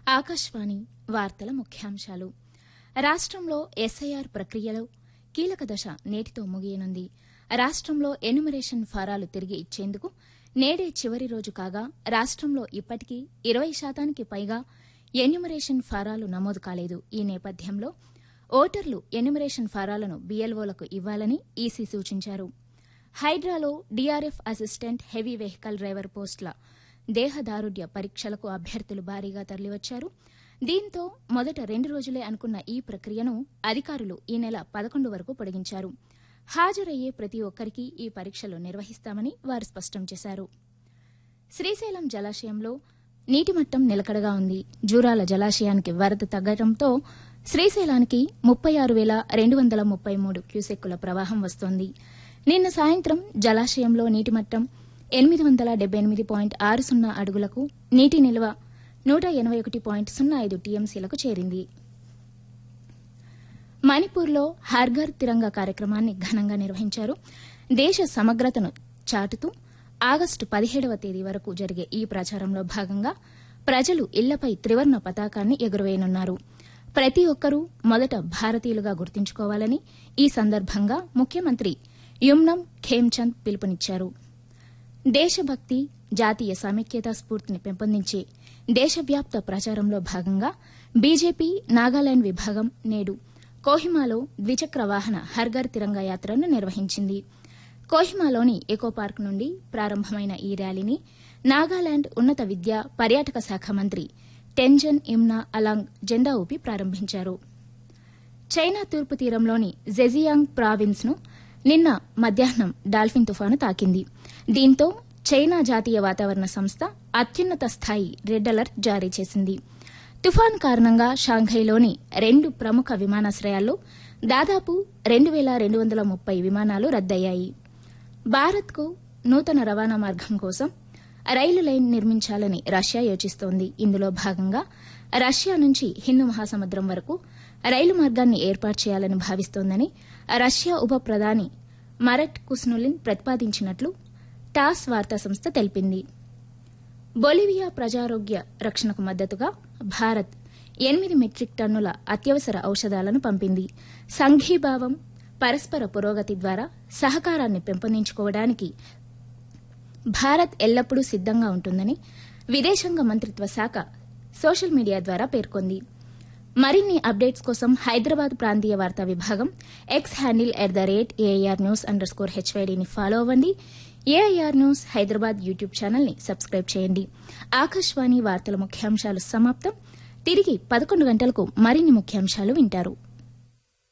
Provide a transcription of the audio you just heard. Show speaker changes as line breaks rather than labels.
ఆకాశవాణి వార్తల ముఖ్యాంశాలు రాష్ట్రంలో ఎస్ఐఆర్ ప్రక్రియలో కీలక దశ నేటితో ముగియనుంది రాష్ట్రంలో ఎన్యుమరేషన్ ఫారాలు తిరిగి ఇచ్చేందుకు నేడే చివరి రోజు కాగా రాష్ట్రంలో ఇప్పటికీ ఇరవై శాతానికి పైగా ఎన్యుమరేషన్ ఫారాలు నమోదు కాలేదు ఈ నేపథ్యంలో ఓటర్లు ఎన్యుమరేషన్ ఫారాలను బీఎల్ఓలకు ఇవ్వాలని ఈసీ సూచించారు హైడ్రాలో DRF assistant heavy vehicle driver పోస్టుల దేహదారుఢ్య పరీక్షలకు అభ్యర్థులు భారీగా తరలివచ్చారు దీంతో మొదట రెండు రోజులే అనుకున్న ఈ ప్రక్రియను అధికారులు ఈ నెల పదకొండు వరకు పొడిగించారు హాజరయ్యే ప్రతి ఒక్కరికి ఈ పరీక్షలు నిర్వహిస్తామని వారు స్పష్టం చేశారు శ్రీశైలం జలాశయంలో నీటి మట్టం నిలకడగా ఉంది జూరాల జలాశయానికి వరద తగ్గడంతో శ్రీశైలానికి ముప్పై ఆరు వేల రెండు వందల ముప్పై మూడు క్యూసెక్కుల ప్రవాహం వస్తోంది నిన్న సాయంత్రం జలాశయంలో నీటి మట్టం ఎనిమిది వందల డెబ్బై ఎనిమిది పాయింట్ ఆరు సున్నా అడుగులకు నీటి నిల్వ నూట ఎనబై ఒకటి పాయింట్ సున్నా ఐదు టీఎంసీలకు చేరింది మణిపూర్లో హర్ఘర్ తిరంగా కార్యక్రమాన్ని ఘనంగా నిర్వహించారు దేశ సమగ్రతను చాటుతూ ఆగస్టు పదిహేడవ తేదీ వరకు జరిగే ఈ ప్రచారంలో భాగంగా ప్రజలు ఇళ్లపై త్రివర్ణ పతాకాన్ని ఎగురవేయనున్నారు ప్రతి ఒక్కరూ మొదట భారతీయులుగా గుర్తుంచుకోవాలని ఈ సందర్భంగా ముఖ్యమంత్రి యుమ్నం ఖేమ్చంద్ పిలుపునిచ్చారు దేశభక్తి జాతీయ సమైక్యతా స్ఫూర్తిని పెంపొందించే దేశవ్యాప్త ప్రచారంలో భాగంగా బీజేపీ నాగాలాండ్ విభాగం నేడు కోహిమాలో ద్విచక్ర వాహన హర్ఘర్ తిరంగా యాత్రను నిర్వహించింది కోహిమాలోని ఎకో పార్క్ నుండి ప్రారంభమైన ఈ ర్యాలీని నాగాలాండ్ ఉన్నత విద్య పర్యాటక శాఖ మంత్రి టెంజన్ ఇమ్నా అలాంగ్ జెండా ఊపి ప్రారంభించారు చైనా తూర్పు తీరంలోని జెజియాంగ్ ప్రావిన్స్ ను నిన్న మధ్యాహ్నం డాల్ఫిన్ తుఫాను తాకింది దీంతో చైనా జాతీయ వాతావరణ సంస్థ అత్యున్నత స్థాయి రెడ్ అలర్ట్ జారీ చేసింది తుఫాన్ కారణంగా షాంఘైలోని రెండు ప్రముఖ విమానాశ్రయాల్లో దాదాపు రెండు వేల రెండు వందల ముప్పై విమానాలు రద్దయ్యాయి భారత్కు నూతన రవాణా మార్గం కోసం రైలు లైన్ నిర్మించాలని రష్యా యోచిస్తోంది ఇందులో భాగంగా రష్యా నుంచి హిందూ మహాసముద్రం వరకు రైలు మార్గాన్ని ఏర్పాటు చేయాలని భావిస్తోందని రష్యా ఉప ప్రధాని మరట్ కుస్నులిన్ ప్రతిపాదించినట్లు టాస్ వార్తా సంస్థ తెలిపింది బొలివియా ప్రజారోగ్య రక్షణకు మద్దతుగా భారత్ ఎనిమిది మెట్రిక్ టన్నుల అత్యవసర ఔషధాలను పంపింది సంఘీభావం పరస్పర పురోగతి ద్వారా సహకారాన్ని పెంపొందించుకోవడానికి భారత్ ఎల్లప్పుడూ సిద్దంగా ఉంటుందని విదేశాంగ మంత్రిత్వ శాఖ సోషల్ మీడియా ద్వారా పేర్కొంది మరిన్ని అప్డేట్స్ కోసం హైదరాబాద్ ప్రాంతీయ వార్తా విభాగం X handle at the rate AIR news underscore హెచ్వైడీని ఫాలో అవ్వండి ఏఐఆర్ న్యూస్ హైదరాబాద్ యూట్యూబ్ ఛానల్ని సబ్స్క్రైబ్ చేయండి ఆకాశవాణి వార్తల ముఖ్యాంశాలు సమాప్తం తిరిగి పదకొండు గంటలకు మరిన్ని ముఖ్యాంశాలు వింటారు